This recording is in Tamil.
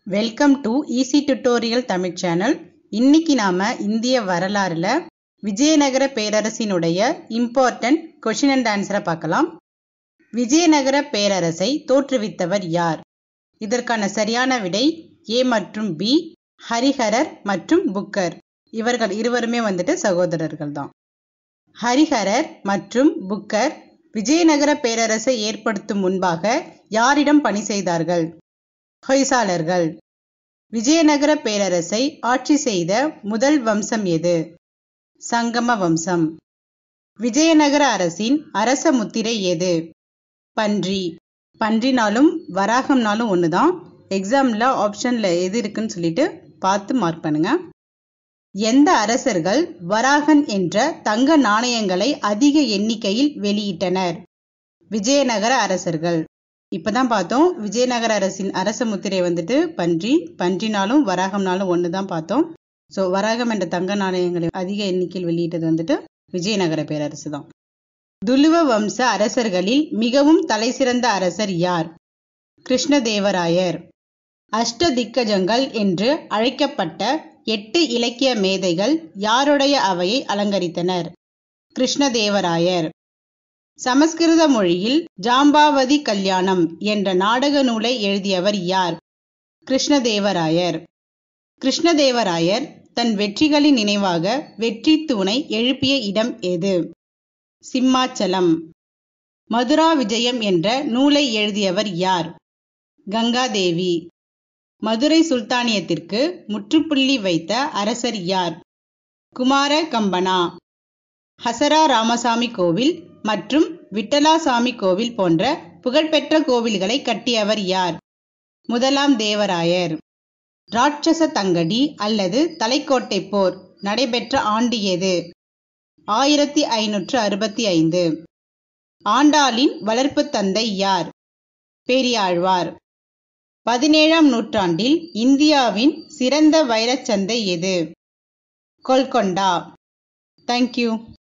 welcome to easy tutorial Tamil channel இன்னைக்கு நாம இந்திய வரலாறுல விஜயநகர பேரரசினுடைய இம்பார்ட்டன்ட் கொஷின் அண்ட் ஆன்சரை பார்க்கலாம் விஜயநகர பேரரசை தோற்றுவித்தவர் யார் இதற்கான சரியான விடை ஏ மற்றும் பி ஹரிஹரர் மற்றும் புக்கர் இவர்கள் இருவருமே வந்துட்டு சகோதரர்கள் தான் ஹரிஹரர் மற்றும் புக்கர் விஜயநகர பேரரசை ஏற்படுத்தும் முன்பாக யாரிடம் பணி செய்தார்கள் ஹொய்சாளர்கள் விஜயநகர பேரரசை ஆட்சி செய்த முதல் வம்சம் எது சங்கம வம்சம் விஜயநகர அரசின் அரச முத்திரை எது பன்றி பன்றினாலும் வராகம்னாலும் ஒண்ணுதான் எக்ஸாம்ல ஆப்ஷன்ல எது இருக்குன்னு சொல்லிட்டு பார்த்து மார்க் பண்ணுங்க எந்த அரசர்கள் வராகன் என்ற தங்க நாணயங்களை அதிக எண்ணிக்கையில் வெளியிட்டனர் விஜயநகர அரசர்கள் இப்பதான் பார்த்தோம் விஜயநகர அரசின் அரச முத்திரை வந்துட்டு பன்றி பன்றினாலும் வராகம்னாலும் ஒன்று தான் பார்த்தோம் ஸோ வராகம் என்ற தங்க நாணயங்களை அதிக எண்ணிக்கையில் வெளியிட்டது வந்துட்டு விஜயநகர பேரரசு தான் துலுவ வம்ச அரசர்களில் மிகவும் தலைசிறந்த அரசர் யார் கிருஷ்ணதேவராயர் அஷ்டதிக்கஜங்கள் என்று அழைக்கப்பட்ட எட்டு இலக்கிய மேதைகள் யாருடைய அவையை அலங்கரித்தனர் கிருஷ்ணதேவராயர் சமஸ்கிருத மொழியில் ஜாம்பாவதி கல்யாணம் என்ற நாடக நூலை எழுதியவர் யார் கிருஷ்ணதேவராயர் கிருஷ்ணதேவராயர் தன் வெற்றிகளின் நினைவாக வெற்றி தூணை எழுப்பிய இடம் எது சிம்மாச்சலம் மதுரா விஜயம் என்ற நூலை எழுதியவர் யார் கங்காதேவி மதுரை சுல்தானியத்திற்கு முற்றுப்புள்ளி வைத்த அரசர் யார் குமார கம்பனா ஹசரா ராமசாமி கோவில் மற்றும் விட்டலாசாமி கோவில் போன்ற புகழ்பெற்ற கோவில்களை கட்டியவர் யார் முதலாம் தேவராயர் ராட்சச தங்கடி அல்லது தலைக்கோட்டை போர் நடைபெற்ற ஆண்டு எது ஆயிரத்தி ஐநூற்று அறுபத்தி ஐந்து ஆண்டாளின் வளர்ப்பு தந்தை யார் பெரியாழ்வார் பதினேழாம் நூற்றாண்டில் இந்தியாவின் சிறந்த வைரச்சந்தை எது கொல்கொண்டா தேங்க்யூ